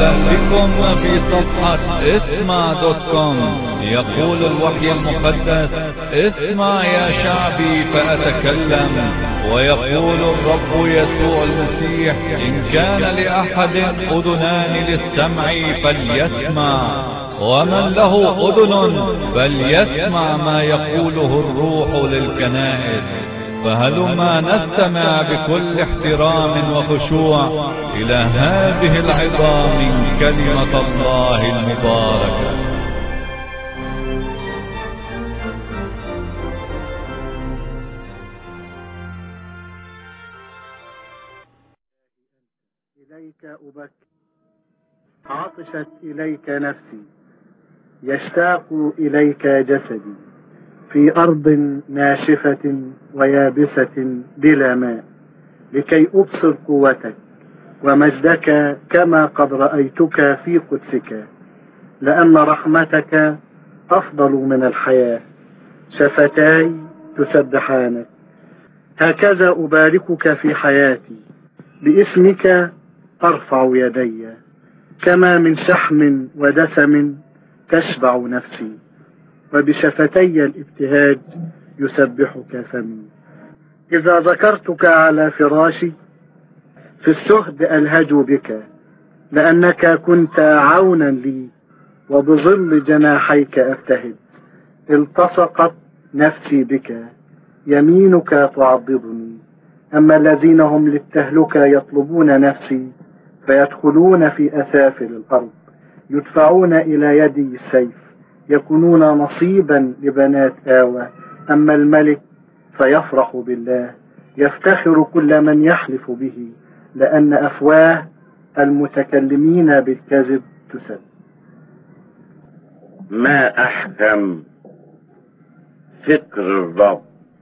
اهلا بكم في صفحة اسمع دوت كوم يقول الوحي المقدس اسمع يا شعبي فاتكلم ويقول الرب يسوع المسيح ان كان لاحد اذنان للسمع فليسمع ومن له اذن فليسمع ما يقوله الروح للكنائس فهلما نستمع بكل احترام وخشوع الى هذه العظام من كلمة الله المباركة إليك أبكر عطشت إليك نفسي يشتاق إليك جسدي في أرض ناشفة ويابسة بلا ماء لكي أبصر قوتك ومجدك كما قد رأيتك في قدسك لأن رحمتك أفضل من الحياة شفتاي تسبحانك هكذا أباركك في حياتي باسمك أرفع يدي كما من شحم ودسم تشبع نفسي وبشفتي الابتهاج يسبحك فمي إذا ذكرتك على فراشي في السهد ألهج بك لأنك كنت عونا لي وبظل جناحيك أبتهج التصقت نفسي بك يمينك تعضدني أما الذين هم للتهلكة يطلبون نفسي فيدخلون في أسافل الأرض يدفعون إلى يدي السيف يكونون نصيبا لبنات آوى أما الملك فيفرح بالله يفتخر كل من يحلف به لأن أفواه المتكلمين بالكذب تسد ما أحكم فكر الرب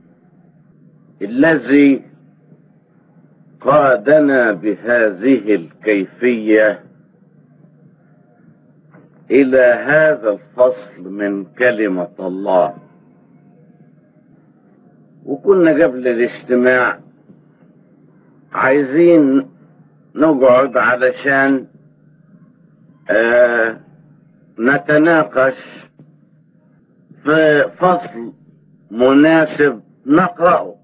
الذي قادنا بهذه الكيفية إلى هذا الفصل من كلمة الله وكنا قبل الاجتماع عايزين نقعد علشان آه نتناقش في فصل مناسب نقرأه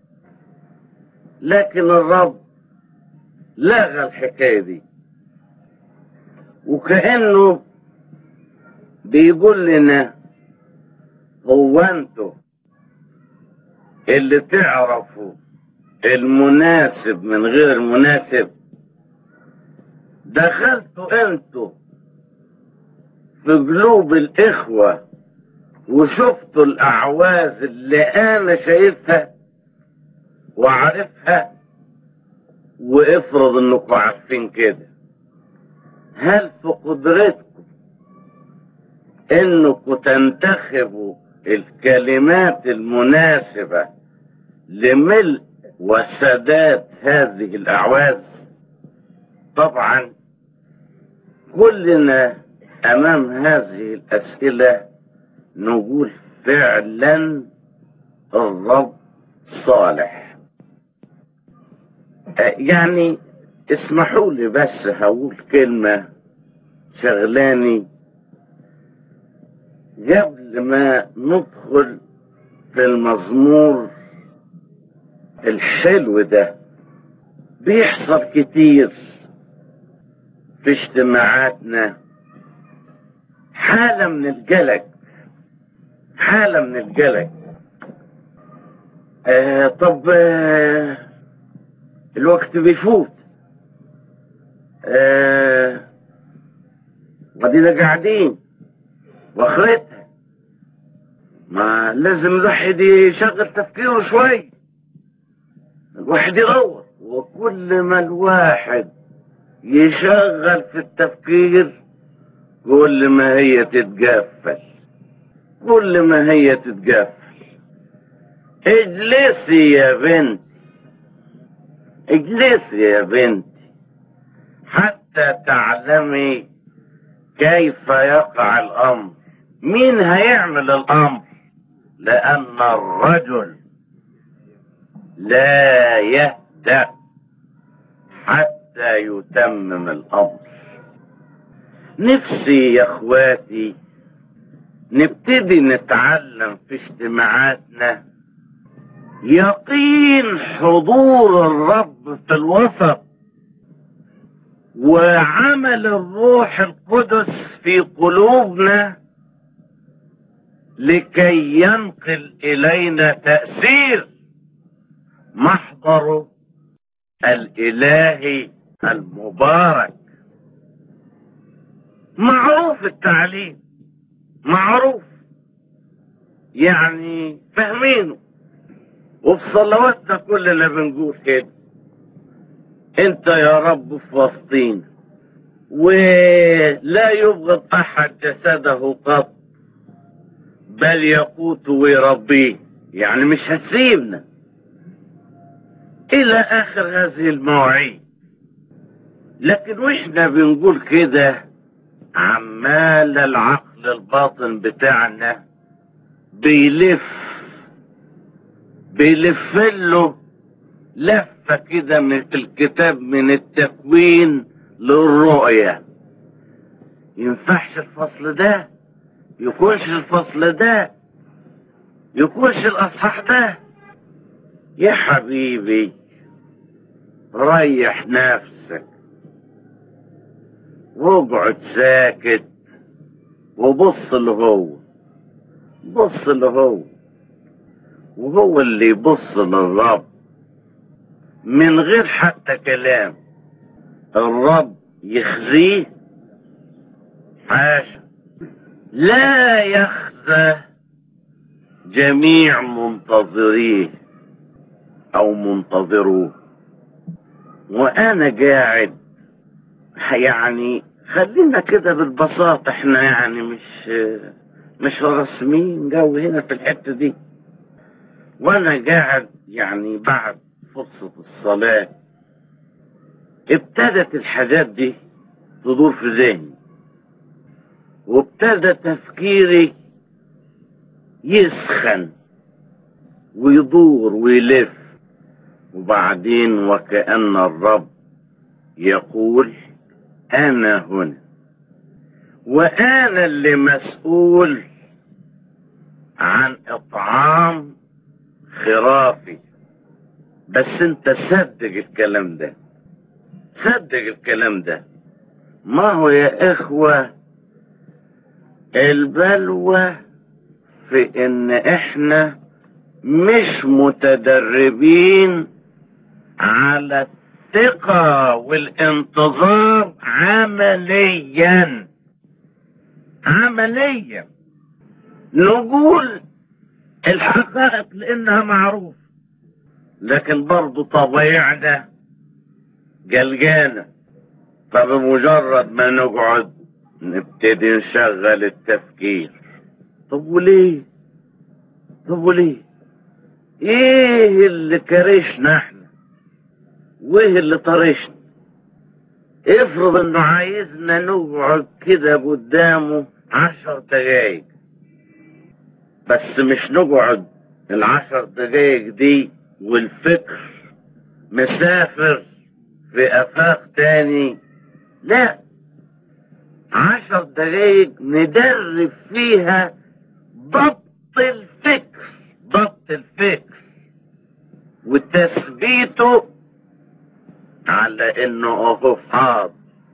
لكن الرب لغى الحكاية دي وكأنه بيقول لنا هو انتوا اللي تعرفوا المناسب من غير المناسب دخلتوا انتوا في قلوب الاخوة وشفتوا الاعواز اللي انا شايفها وعارفها وافرض انكم عارفين كده هل في قدرتكم انكم تنتخبوا الكلمات المناسبة لملء وسداد هذه الاعواز طبعا كلنا امام هذه الاسئلة نقول فعلا الرب صالح يعني اسمحوا لي بس هقول كلمة شغلاني قبل ما ندخل في المزمور الحلو ده بيحصل كتير في اجتماعاتنا حالة من القلق حالة من القلق آه طب آه الوقت بيفوت آه ودينا قاعدين واخرتها ما لازم الواحد يشغل تفكيره شوي الواحد يدور وكل ما الواحد يشغل في التفكير كل ما هي تتقفل كل ما هي تتقفل اجلسي يا بنت اجلسي يا بنتي حتى تعلمي كيف يقع الامر مين هيعمل الامر لان الرجل لا يهدأ حتى يتمم الامر نفسي يا اخواتي نبتدي نتعلم في اجتماعاتنا يقين حضور الرب في الوسط وعمل الروح القدس في قلوبنا لكي ينقل الينا تاثير محضره الالهي المبارك معروف التعليم معروف يعني فاهمينه وفي صلواتنا كلنا بنقول كده انت يا رب في وسطينا ولا يبغض احد جسده قط بل يقوت ويربيه يعني مش هتسيبنا الى اخر هذه المواعيد لكن واحنا بنقول كده عمال العقل الباطن بتاعنا بيلف بيلف له لفه كده من الكتاب من التكوين للرؤيه ينفعش الفصل ده يكونش الفصل ده يكونش الاصحاح ده يا حبيبي ريح نفسك واقعد ساكت وبص لهو بص لهو وهو اللي يبص للرب من غير حتى كلام الرب يخزيه حاشا لا يخزى جميع منتظريه او منتظروه وانا قاعد يعني خلينا كده بالبساطة احنا يعني مش مش رسميين جو هنا في الحتة دي وانا قاعد يعني بعد فرصة الصلاة ابتدت الحاجات دي تدور في ذهني وابتدى تفكيري يسخن ويدور ويلف وبعدين وكأن الرب يقول أنا هنا وأنا اللي مسؤول عن إطعام خرافي بس أنت صدق الكلام ده صدق الكلام ده ما هو يا إخوة البلوى في إن إحنا مش متدربين على الثقة والانتظار عمليا عمليا نقول الحقائق لانها معروفة لكن برضو طبيعنا قلقانة فبمجرد ما نقعد نبتدي نشغل التفكير طب وليه طب وليه ايه اللي كرشنا احنا وايه اللي طرشنا افرض انه عايزنا نقعد كده قدامه عشر دقايق بس مش نقعد العشر دقايق دي والفكر مسافر في افاق تاني لا عشر دقايق ندرب فيها ضبط الفكر ضبط الفكر وتثبيته على انه هو حاضر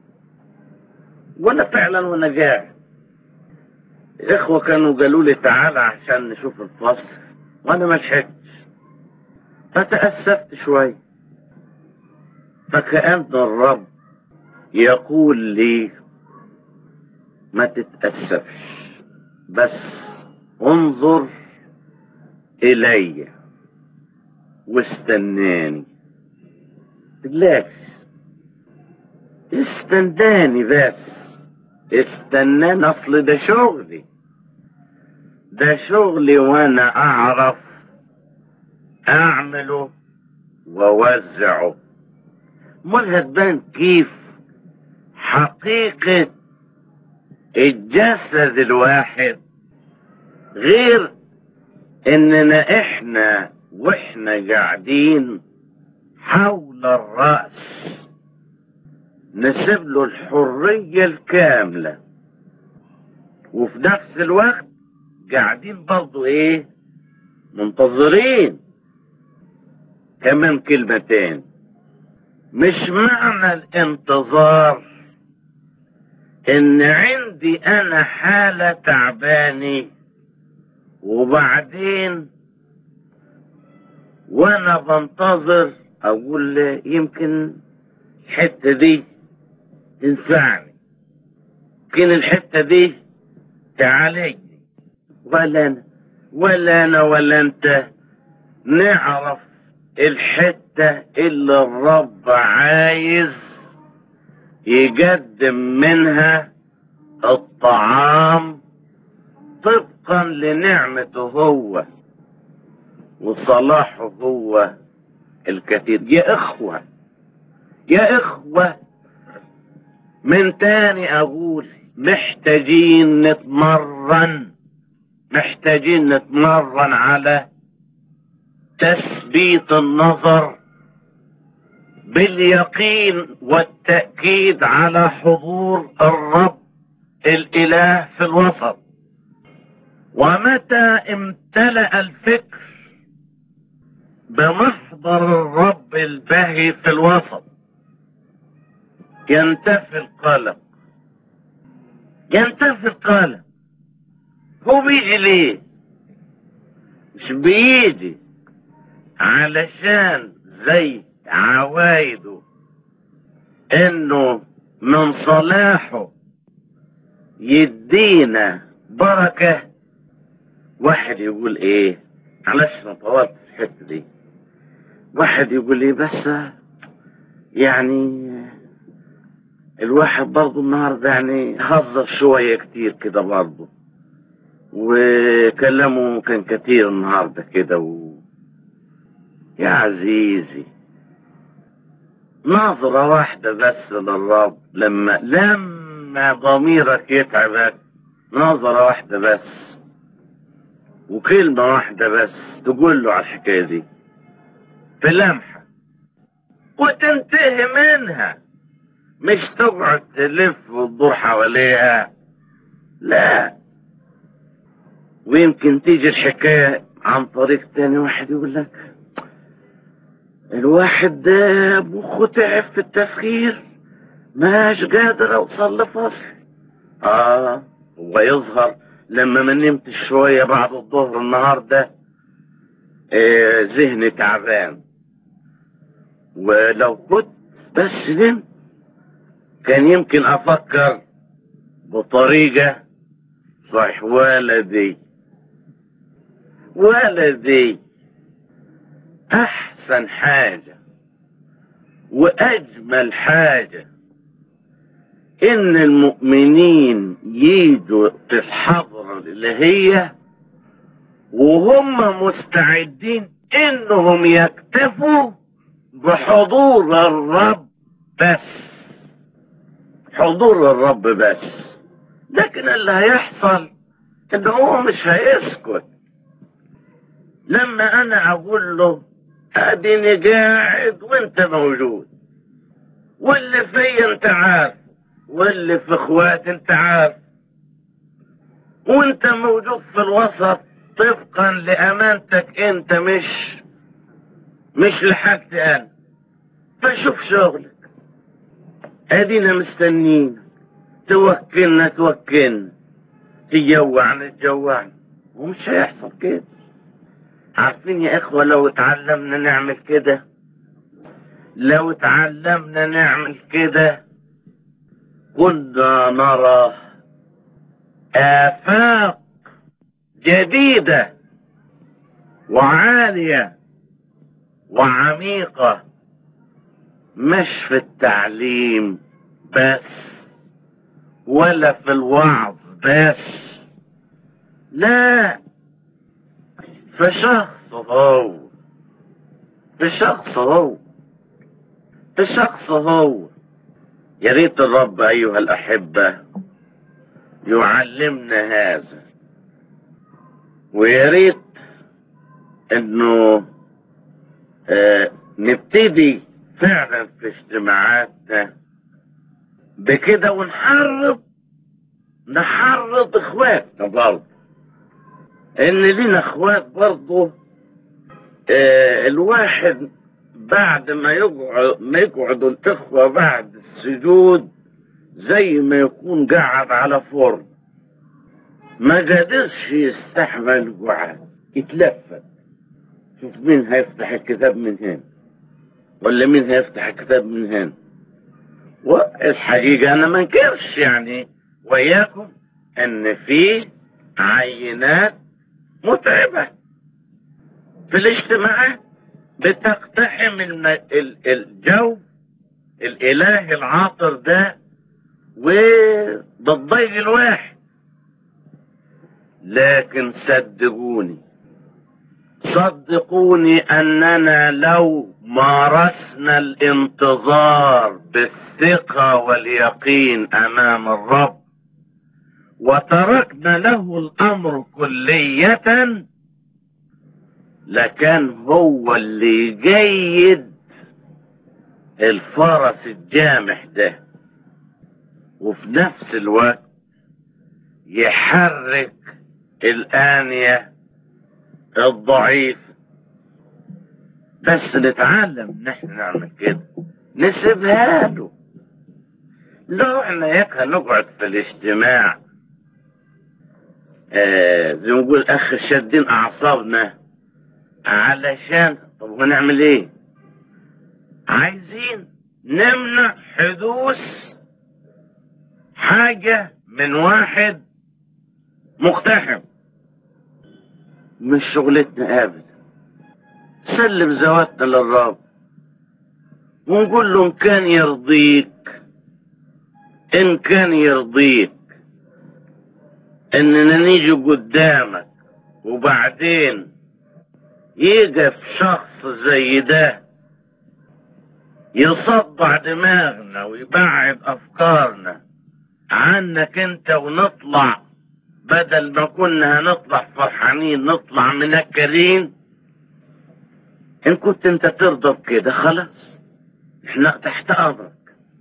وانا فعلا وانا قاعد اخوة كانوا قالوا لي تعالى عشان نشوف الفصل وانا ما لحقتش فتأسفت شوي فكأن الرب يقول لي ما تتأسفش بس انظر إلي واستناني تقلقش استناني بس استناني اصل ده شغلي ده شغلي وانا اعرف اعمله واوزعه امال هتبان كيف حقيقة الجسد الواحد غير اننا احنا واحنا قاعدين حول الرأس نسيب له الحرية الكاملة وفي نفس الوقت قاعدين برضو ايه منتظرين كمان كلمتين مش معنى الانتظار ان عندي انا حالة تعباني وبعدين وانا بنتظر اقول يمكن الحتة دي تنفعني يمكن الحتة دي تعالجني ولا انا ولا انا ولا انت نعرف الحتة اللي الرب عايز يقدم منها الطعام طبقا لنعمته هو وصلاحه هو الكثير يا اخوة يا اخوة من تاني اقول محتاجين نتمرن محتاجين نتمرن على تثبيت النظر باليقين والتأكيد على حضور الرب الإله في الوسط ومتى امتلأ الفكر بمحضر الرب الباهي في الوسط ينتفي القلق ينتفي القلق هو بيجي ليه مش بيجي علشان زي عوايده انه من صلاحه يدينا بركة واحد يقول ايه معلش انا طولت في الحتة دي واحد يقول ايه بس يعني الواحد برضه النهارده يعني هزر شوية كتير كده برضه وكلامه كان كتير النهارده كده و... يا عزيزي نظرة واحدة بس للرب لما لما ضميرك يتعبك نظرة واحدة بس وكلمة واحدة بس تقول له على الحكاية دي في لمحة وتنتهي منها مش تقعد تلف وتدور حواليها لا ويمكن تيجي الحكاية عن طريق تاني واحد يقول لك الواحد ده مخه تعب في التفكير ماش قادر اوصل لفصل اه هو يظهر لما ما نمت شوية بعد الظهر النهاردة آه ذهني تعبان ولو كنت بس نمت كان يمكن افكر بطريقة صحيح ولدي ولدي احسن حاجة واجمل حاجة ان المؤمنين يجوا في الحضرة اللي هي وهم مستعدين انهم يكتفوا بحضور الرب بس حضور الرب بس لكن اللي هيحصل ان هو مش هيسكت لما انا اقول له اديني قاعد وانت موجود واللي في انت عارف واللي في اخوات انت عارف وانت موجود في الوسط طبقا لامانتك انت مش مش لحاجتي انا فشوف شغلك ادينا مستنين توكلنا توكلنا تجوعنا تجوعنا ومش هيحصل كده عارفين يا اخوة لو اتعلمنا نعمل كده لو اتعلمنا نعمل كده كنا نرى آفاق جديدة وعالية وعميقة مش في التعليم بس ولا في الوعظ بس لا في شخص هو في شخص هو في شخص هو يا ريت الرب أيها الأحبة يعلمنا هذا ويا ريت انه آه نبتدي فعلا في اجتماعاتنا بكده ونحرض نحرض اخواتنا برضه ان لينا اخوات برضه آه الواحد بعد ما يقعد ما يقعدوا الاخوه بعد السجود زي ما يكون قاعد على فرن ما قدرش يستحمل القعاد يتلفت شوف مين هيفتح الكتاب من هنا ولا مين هيفتح الكتاب من هنا والحقيقة أنا ما انكرش يعني وياكم أن في عينات متعبة في الاجتماعات بتقتحم الم- ال- الجو الإله العاطر ده وبتضيق الواحد لكن صدقوني صدقوني أننا لو مارسنا الانتظار بالثقة واليقين أمام الرب وتركنا له الأمر كلية لكان هو اللي جيد الفرس الجامح ده وفي نفس الوقت يحرك الآنية الضعيف بس نتعلم ان احنا نعمل كده نسيبها له لو احنا هيك هنقعد في الاجتماع آه زي ما نقول اخ شادين اعصابنا علشان طب هنعمل ايه عايزين نمنع حدوث حاجة من واحد مقتحم مش شغلتنا ابدا سلم زواتنا للرب ونقول له ان كان يرضيك ان كان يرضيك اننا نيجي قدامك وبعدين يقف شخص زي ده يصدع دماغنا ويبعد افكارنا عنك انت ونطلع بدل ما كنا هنطلع فرحانين نطلع منكرين ان كنت انت ترضى بكده خلاص احنا تحت امرك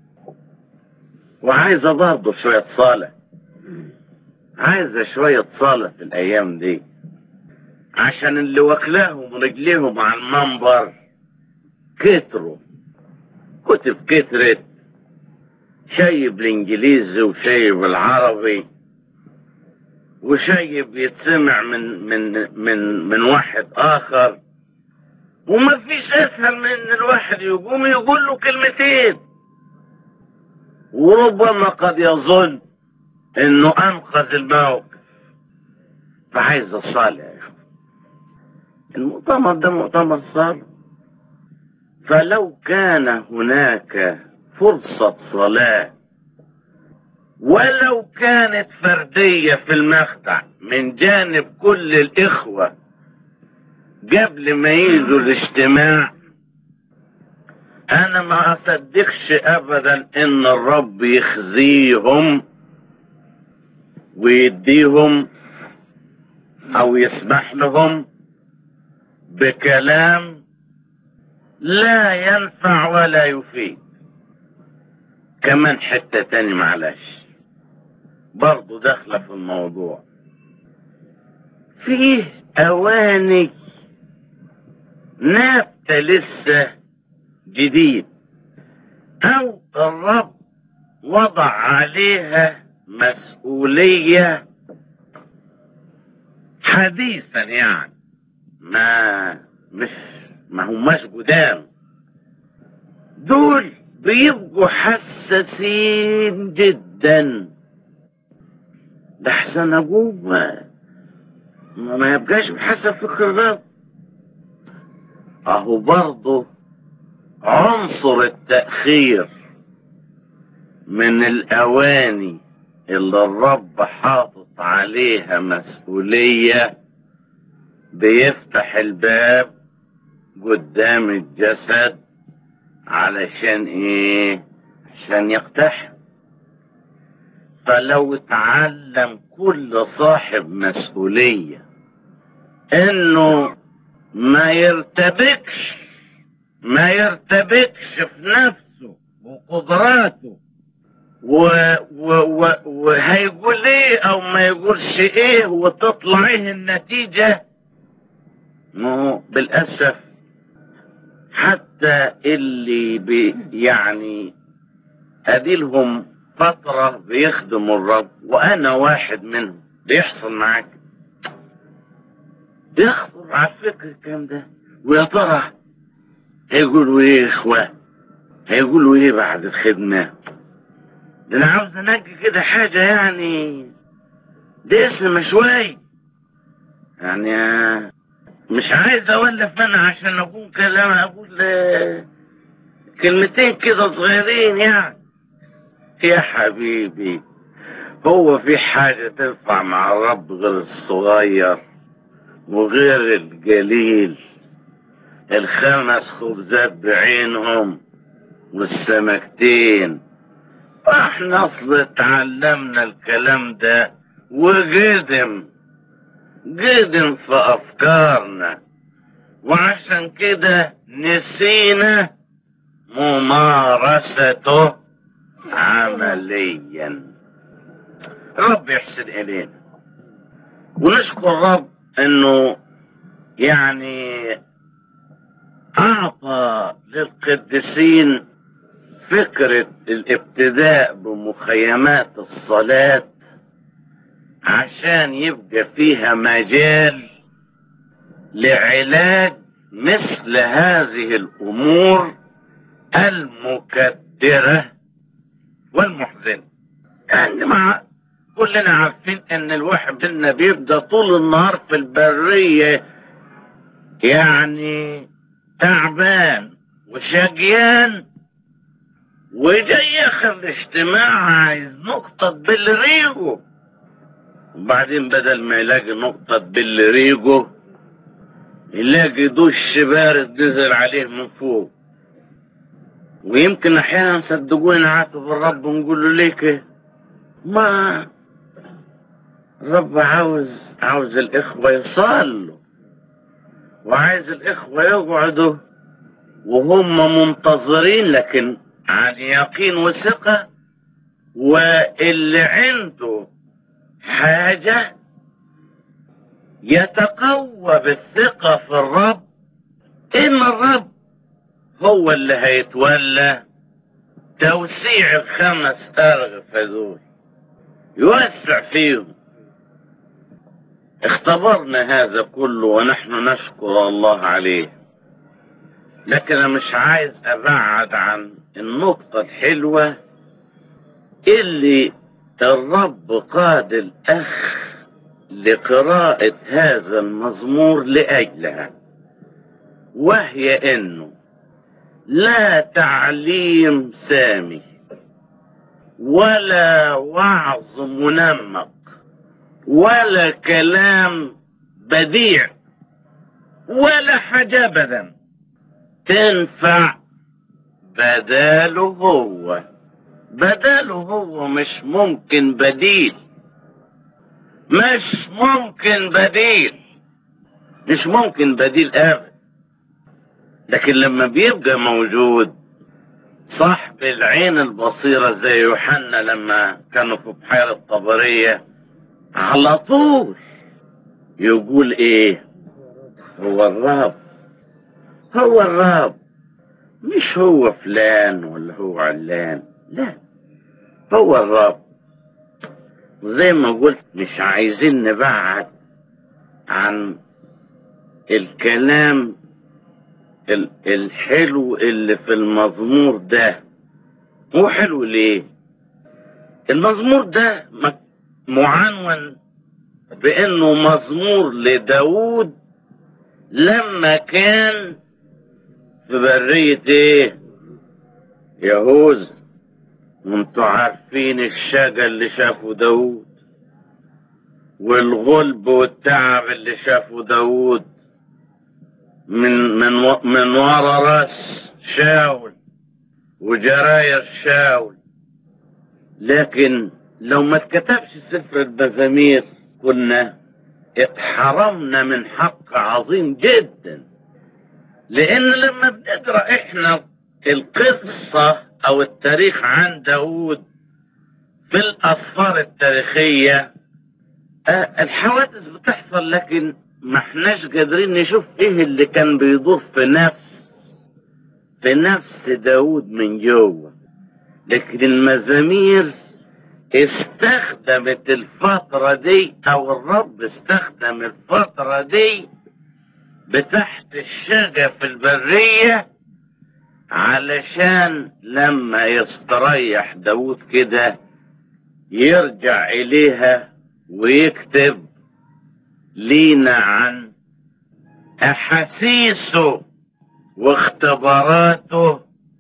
وعايزه برضه شويه صالح عايزه شويه صالح في الايام دي عشان اللي واكلاهم رجليهم على المنبر كتروا كتب كترت شايب الانجليزي وشايب العربي وشايب يتسمع من من من من واحد اخر وما فيش اسهل من ان الواحد يقوم يقول له كلمتين وربما قد يظن انه انقذ الموقف فعايز الصالح يا اخوان المؤتمر ده مؤتمر صالح فلو كان هناك فرصة صلاة ولو كانت فردية في المخدع من جانب كل الإخوة قبل ما يجوا الاجتماع أنا ما أصدقش أبدا إن الرب يخزيهم ويديهم أو يسمح لهم بكلام لا ينفع ولا يفيد كمان حتة تاني معلش برضو داخلة في الموضوع فيه أواني نابتة لسه جديد أو الرب وضع عليها مسؤولية حديثا يعني ما مش ما هماش قدام دول بيبقوا حساسين جدا ده احسن ابوه ما, ما يبقاش بحسب فكر الرب اهو برضه عنصر التأخير من الأواني اللي الرب حاطط عليها مسؤولية بيفتح الباب قدام الجسد علشان ايه عشان يقتحم فلو اتعلم كل صاحب مسؤولية انه ما ما يرتبكش في نفسه وقدراته و... و... و... وهيقول ايه او ما يقولش ايه وتطلع ايه النتيجة ما هو بالاسف حتى اللي بي يعني اديلهم فترة بيخدموا الرب وانا واحد منهم بيحصل معاك يخطر على الفكر الكلام ده ويا ترى هيقولوا ايه يا اخوان هيقولوا ايه بعد الخدمة ده انا عاوز انجي كده حاجة يعني ده اسم مشواي يعني آه، مش عايز اولف انا عشان اقول كلام اقول آه، كلمتين كده صغيرين يعني يا حبيبي هو في حاجة تنفع مع الرب غير الصغير وغير الجليل الخمس خبزات بعينهم والسمكتين احنا اصل اتعلمنا الكلام ده وقدم قدم في افكارنا وعشان كده نسينا ممارسته عمليا رب يحسن الينا ونشكر رب انه يعني اعطى للقديسين فكرة الابتداء بمخيمات الصلاة عشان يبقى فيها مجال لعلاج مثل هذه الامور المكدرة والمحزنة يعني مع كلنا عارفين ان الواحد منا بيبقى طول النهار في البرية يعني تعبان وشقيان وجاي اخر الاجتماع عايز نقطة بالريجو وبعدين بدل ما يلاقي نقطة بالريجو يلاقي دش بارد نزل عليه من فوق ويمكن احيانا صدقوني نعاتب الرب ونقول له ليه كده ما الرب عاوز عاوز الاخوة يصلوا وعايز الاخوة يقعدوا وهم منتظرين لكن عن يقين وثقة واللي عنده حاجة يتقوى بالثقة في الرب إن الرب هو اللي هيتولى توسيع الخمس أرغفة دول يوسع فيهم اختبرنا هذا كله ونحن نشكر الله عليه لكن انا مش عايز ابعد عن النقطة الحلوة اللي الرب قاد الاخ لقراءة هذا المزمور لاجلها وهي انه لا تعليم سامي ولا وعظ منمق ولا كلام بديع ولا حاجة ابدا تنفع بداله هو بداله هو مش ممكن بديل مش ممكن بديل مش ممكن بديل ابدا لكن لما بيبقى موجود صاحب العين البصيرة زي يوحنا لما كانوا في بحيرة طبرية على طول يقول ايه هو الرب هو الرب مش هو فلان ولا هو علان لا هو الرب وزي ما قلت مش عايزين نبعد عن الكلام ال- الحلو اللي في المزمور ده هو حلو ليه المزمور ده م- معنون بانه مزمور لداود لما كان في برية ايه يهوذا وانتوا عارفين الشجا اللي شافه داود والغلب والتعب اللي شافه داود من من و- من ورا راس شاول وجراير شاول لكن لو ما اتكتبش سفر المزامير كنا اتحرمنا من حق عظيم جدا لان لما بنقرا احنا القصه او التاريخ عن داود في الأسفار التاريخية آه، الحوادث بتحصل لكن ما احناش قادرين نشوف ايه اللي كان بيدور في نفس في نفس داود من جوه لكن المزامير استخدمت الفترة دي او الرب استخدم الفترة دي بتحت الشجرة في البرية علشان لما يستريح داود كده يرجع إليها ويكتب لينا عن أحاسيسه واختباراته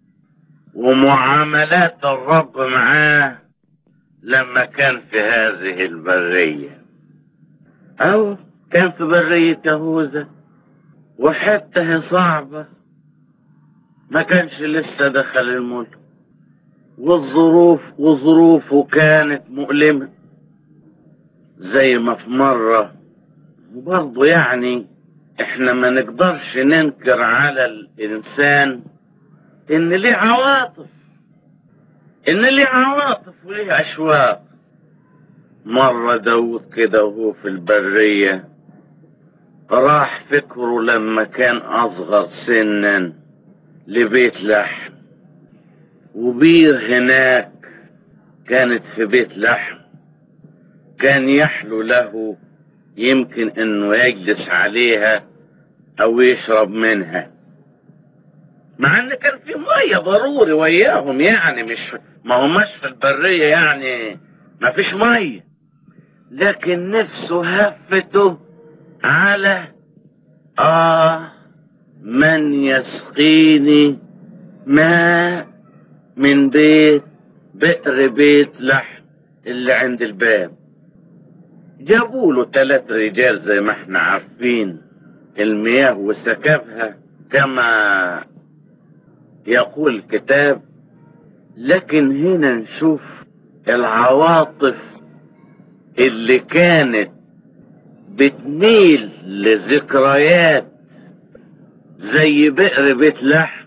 ومعاملات الرب معاه لما كان في هذه البرية أو كان في برية يهوذا وحتى صعبة ما كانش لسه دخل الملك والظروف وظروفه كانت مؤلمة زي ما في مرة وبرضه يعني احنا ما نقدرش ننكر على الانسان ان ليه عواطف ان ليه عواطف وليه اشواق مرة داود كده وهو في البرية راح فكره لما كان اصغر سنا لبيت لحم وبير هناك كانت في بيت لحم كان يحلو له يمكن انه يجلس عليها او يشرب منها مع ان كان في ميه ضروري وياهم يعني مش ما هماش في البريه يعني ما فيش ميه لكن نفسه هفته على اه من يسقيني ماء من بيت بئر بيت لحم اللي عند الباب جابوا له ثلاث رجال زي ما احنا عارفين المياه وسكبها كما يقول الكتاب لكن هنا نشوف العواطف اللي كانت بتميل لذكريات زي بئر بيت لحم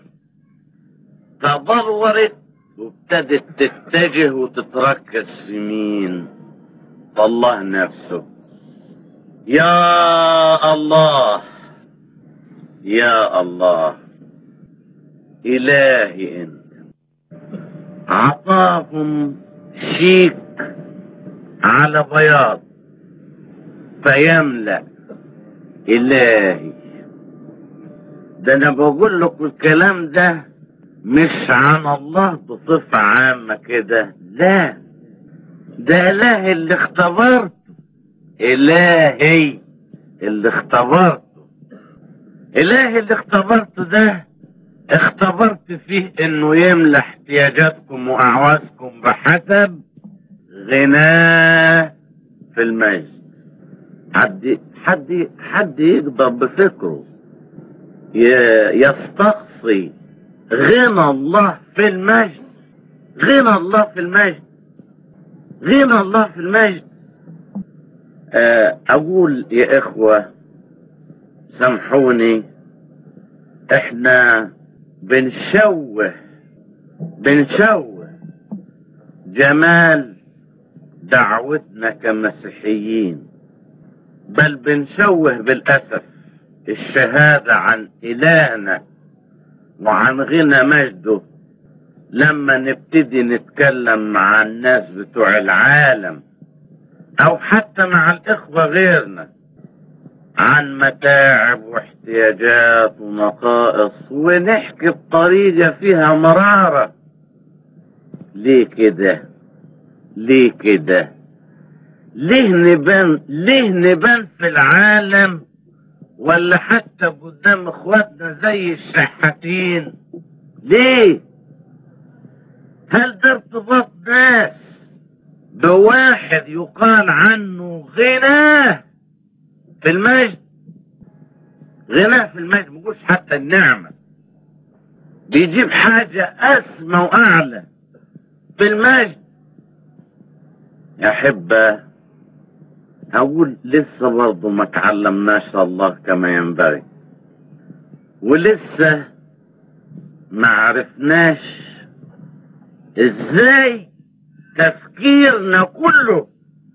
تبلورت وابتدت تتجه وتتركز في مين الله نفسه يا الله يا الله إلهي أنت عطاهم شيك على بياض فيملأ إلهي ده أنا بقول لكم الكلام ده مش عن الله بصفة عامة كده لا ده إله اللي اختبرته إلهي اللي اختبرته إلهي اللي اختبرته ده اختبرت فيه انه يملى احتياجاتكم واعوازكم بحسب غناه في المجد حد حد حد يقدر بفكره ي- يستقصي غنى الله في المجد غنى الله في المجد غنى الله في المجد آه، اقول يا اخوه سامحوني احنا بنشوه بنشوه جمال دعوتنا كمسيحيين بل بنشوه بالاسف الشهاده عن الهنا وعن غنى مجده لما نبتدي نتكلم مع الناس بتوع العالم او حتى مع الاخوه غيرنا عن متاعب واحتياجات ونقائص ونحكي بطريقة فيها مرارة ليه كده ليه كده ليه نبان ليه نبان في العالم ولا حتى قدام اخواتنا زي الشحاتين ليه هل ده ارتباط ناس بواحد يقال عنه غناه في المجد غناه في المجد ما بيقولش حتى النعمة بيجيب حاجة أسمى وأعلى في المجد يا أحبة أقول لسه برضه ما تعلمناش الله كما ينبغي ولسه ما عرفناش ازاي تفكيرنا كله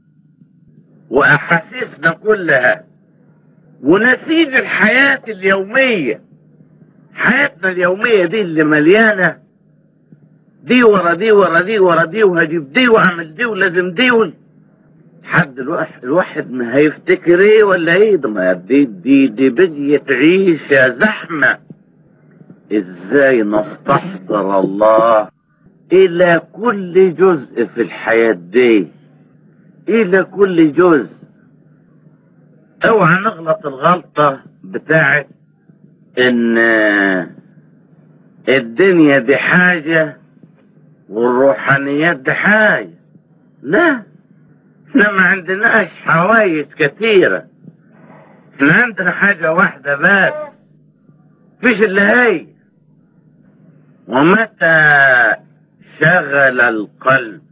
وأحاسيسنا كلها ونسيج الحياة اليومية حياتنا اليومية دي اللي مليانة دي ورا دي ورا دي ورا دي وهجيب دي واعمل دي ولازم دي ول... حد الواحد, الواحد ما هيفتكر ايه ولا ايه ده ما دي دي دي بديت عيشة زحمة ازاي نستحضر الله الى كل جزء في الحياة دي الى كل جزء اوعى نغلط الغلطة بتاعت ان الدنيا دي حاجة والروحانيات دي حاجة لا احنا ما عندناش حوايج كثيرة احنا عندنا حاجة واحدة بس فيش اللي هي ومتى شغل القلب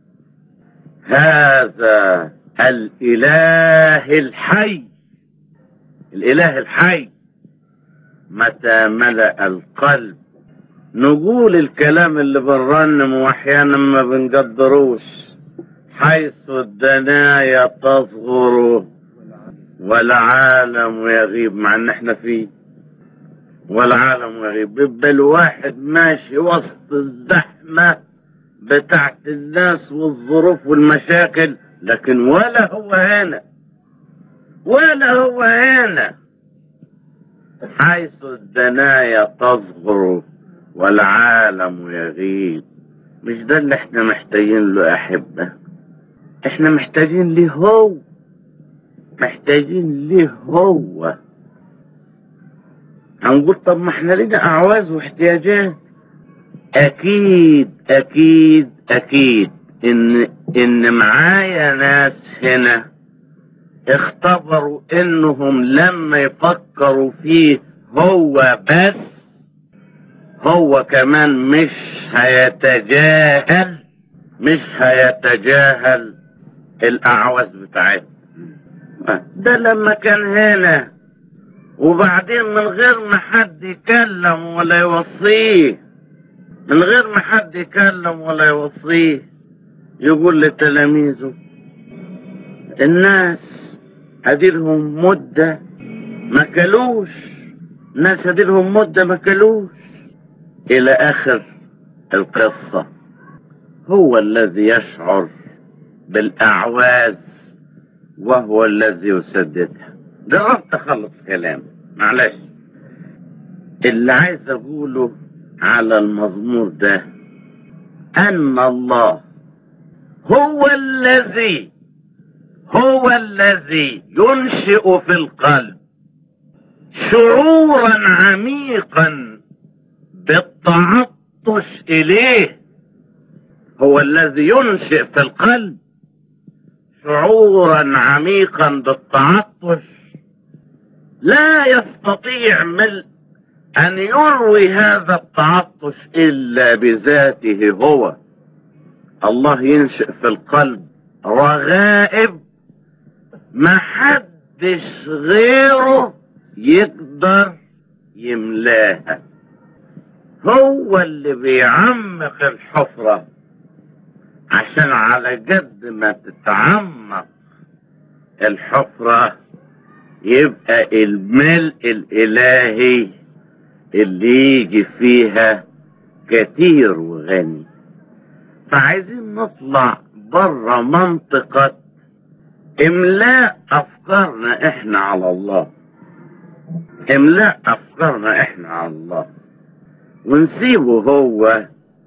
هذا الإله الحي الإله الحي متى ملأ القلب نقول الكلام اللي بنرنم واحيانا ما بنقدروش حيث الدنايا تصغر والعالم يغيب مع ان احنا فيه والعالم يغيب بيبقى الواحد ماشي وسط الزحمة بتاعت الناس والظروف والمشاكل لكن ولا هو هنا ولا هو هنا حيث الدنايا تصغر والعالم يغيب مش ده اللي احنا محتاجين له احبه احنا محتاجين ليه هو محتاجين ليه هو هنقول طب ما احنا لينا اعواز واحتياجات اكيد اكيد اكيد ان ان معايا ناس هنا اختبروا انهم لما يفكروا فيه هو بس هو كمان مش هيتجاهل مش هيتجاهل الاعواز بتاعتنا ده لما كان هنا وبعدين من غير ما حد يكلم ولا يوصيه من غير ما حد يكلم ولا يوصيه يقول لتلاميذه الناس هديلهم مدة ما كلوش ناس هديلهم مدة ما كلوش إلى آخر القصة هو الذي يشعر بالأعواز وهو الذي يسددها جربت أخلص كلام معلش اللي عايز أقوله على المزمور ده أن الله هو الذي هو الذي ينشئ في القلب شعورا عميقا بالتعطش إليه هو الذي ينشئ في القلب شعورا عميقا بالتعطش لا يستطيع ملء أن يروي هذا التعطش إلا بذاته هو الله ينشئ في القلب رغائب ما حدش غيره يقدر يملاها هو اللي بيعمق الحفرة عشان على قد ما تتعمق الحفرة يبقى الملء الإلهي اللي يجي فيها كتير وغني فعايزين نطلع بره منطقة املاء افكارنا احنا على الله املاء افكارنا احنا على الله ونسيبه هو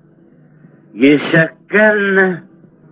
يشكلنا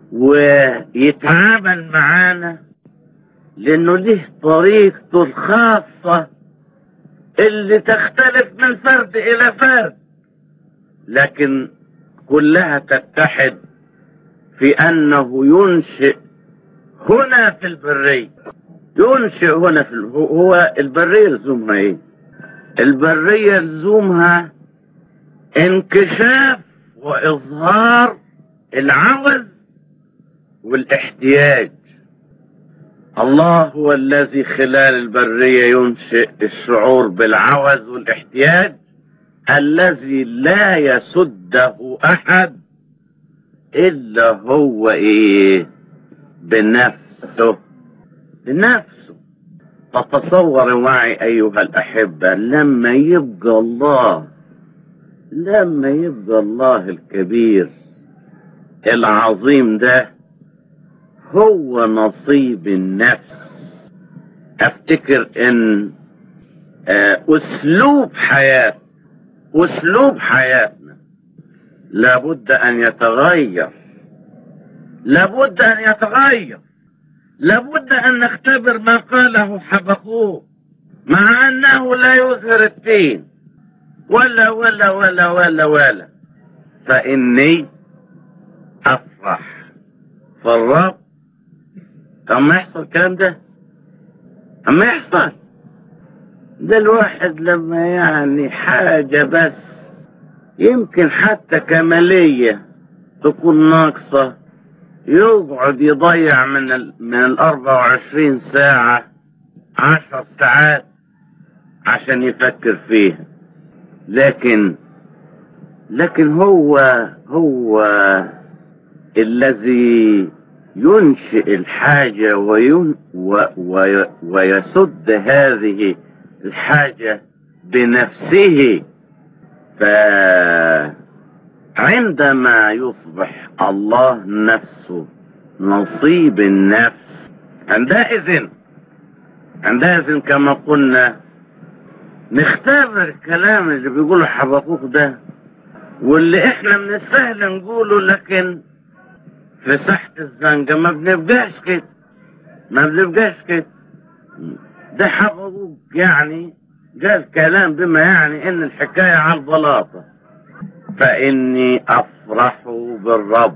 ويتعامل معانا لانه ليه طريقته الخاصة اللي تختلف من فرد الى فرد لكن كلها تتحد في انه ينشئ هنا في البرية ينشئ هنا في ال... هو البرية لزومها ايه البرية لزومها انكشاف واظهار العوز والاحتياج الله هو الذي خلال البرية ينشئ الشعور بالعوز والاحتياج الذي لا يسده احد إلا هو إيه بنفسه بنفسه فتصور معي أيها الأحبة لما يبقى الله لما يبقى الله الكبير العظيم ده هو نصيب النفس افتكر ان آه، اسلوب حياة اسلوب حياتنا لابد ان يتغير لابد ان يتغير لابد ان نختبر ما قاله حبقوق مع انه لا يظهر الدين ولا ولا ولا ولا ولا فاني افرح في الرب اما يحصل الكلام ده اما يحصل ده الواحد لما يعني حاجة بس يمكن حتى كمالية تكون ناقصة يقعد يضيع من ال من ال 24 ساعة 10 ساعات عشان يفكر فيها لكن لكن هو هو الذي ينشئ الحاجة وين و و ويسد هذه الحاجة بنفسه فعندما يصبح الله نفسه نصيب النفس عندئذ عندئذ كما قلنا نختبر الكلام اللي بيقوله حبقوق ده واللي احنا من السهل نقوله لكن في ساحة الزنقة ما بنبقاش كده ما بنبقاش كده ده حبقوق يعني قال كلام بما يعني ان الحكاية على البلاطة فاني افرح بالرب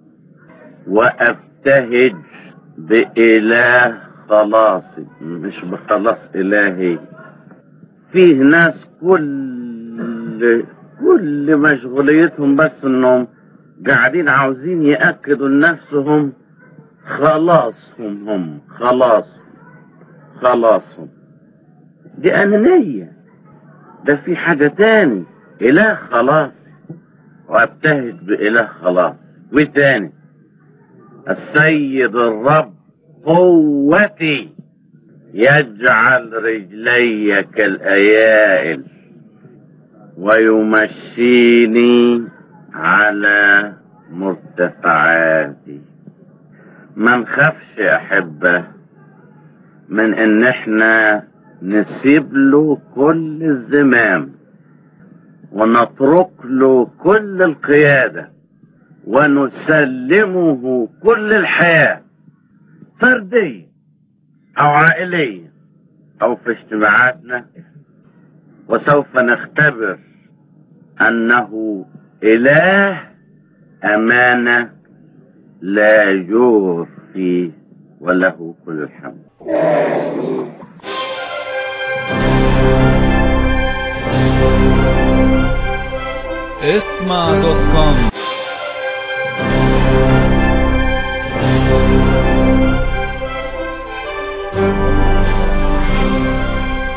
وابتهج بإله خلاصي مش بخلاص إلهي فيه ناس كل كل مشغوليتهم بس انهم قاعدين عاوزين يأكدوا لنفسهم خلاصهم هم خلاص خلاصهم دي أنانية ده في حاجة تاني إله خلاص وابتهج بإله خلاص وتاني السيد الرب قوتي يجعل رجلي كالأيائل ويمشيني على مرتفعاتي ما نخافش يا أحبة من إن إحنا نسيب له كل الزمام ونترك له كل القيادة ونسلمه كل الحياة فردية أو عائلية أو في اجتماعاتنا وسوف نختبر أنه إله أمانة لا جور فيه وله كل الحمد اسمع دوت كوم